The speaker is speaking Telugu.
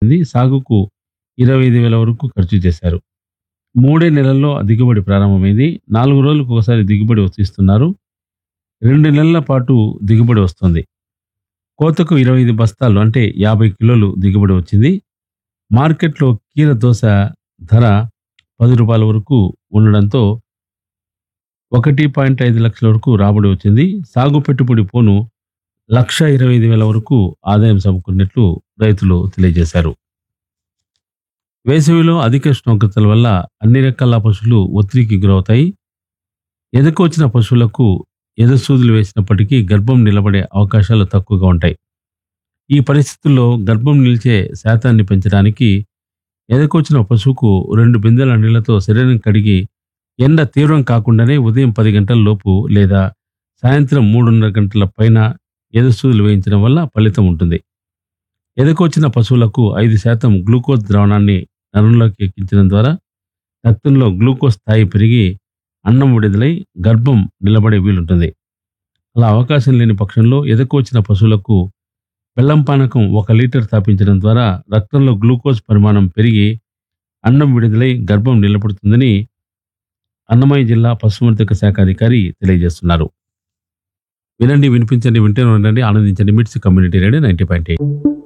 పడింది సాగుకు ఇరవై ఐదు వేల వరకు ఖర్చు చేశారు మూడే నెలల్లో దిగుబడి ప్రారంభమైంది నాలుగు రోజులకు ఒకసారి దిగుబడి వస్తున్నారు రెండు నెలల పాటు దిగుబడి వస్తుంది కోతకు ఇరవై ఐదు బస్తాలు అంటే యాభై కిలోలు దిగుబడి వచ్చింది మార్కెట్లో కీర దోశ ధర పది రూపాయల వరకు ఉండడంతో ఒకటి పాయింట్ ఐదు లక్షల వరకు రాబడి వచ్చింది సాగు పెట్టుబడి పోను లక్ష ఇరవై ఐదు వేల వరకు ఆదాయం సమకూరినట్లు రైతులు తెలియజేశారు వేసవిలో అధిక ఉష్ణోగ్రతల వల్ల అన్ని రకాల పశువులు ఒత్తిడికి గురవుతాయి ఎదకు వచ్చిన పశువులకు ఎదసూదులు వేసినప్పటికీ గర్భం నిలబడే అవకాశాలు తక్కువగా ఉంటాయి ఈ పరిస్థితుల్లో గర్భం నిలిచే శాతాన్ని పెంచడానికి ఎదకొచ్చిన పశువుకు రెండు బిందెల నీళ్లతో శరీరం కడిగి ఎండ తీవ్రం కాకుండానే ఉదయం పది గంటల లోపు లేదా సాయంత్రం మూడున్నర గంటల పైన ఎదసూదులు వేయించడం వల్ల ఫలితం ఉంటుంది ఎదకొచ్చిన పశువులకు ఐదు శాతం గ్లూకోజ్ ద్రావణాన్ని నరంలోకి ఎక్కించడం ద్వారా రక్తంలో గ్లూకోజ్ స్థాయి పెరిగి అన్నం విడుదలై గర్భం నిలబడే వీలుంటుంది అలా అవకాశం లేని పక్షంలో ఎదకొచ్చిన పశువులకు బెల్లం పానకం ఒక లీటర్ తాపించడం ద్వారా రక్తంలో గ్లూకోజ్ పరిమాణం పెరిగి అన్నం విడుదలై గర్భం నిలబడుతుందని అన్నమయ్య జిల్లా పశుసంవర్ధక శాఖ అధికారి తెలియజేస్తున్నారు వినండి వినిపించండి వింటూనే ఉండండి ఆనందించండి MITS community radio ninety point eight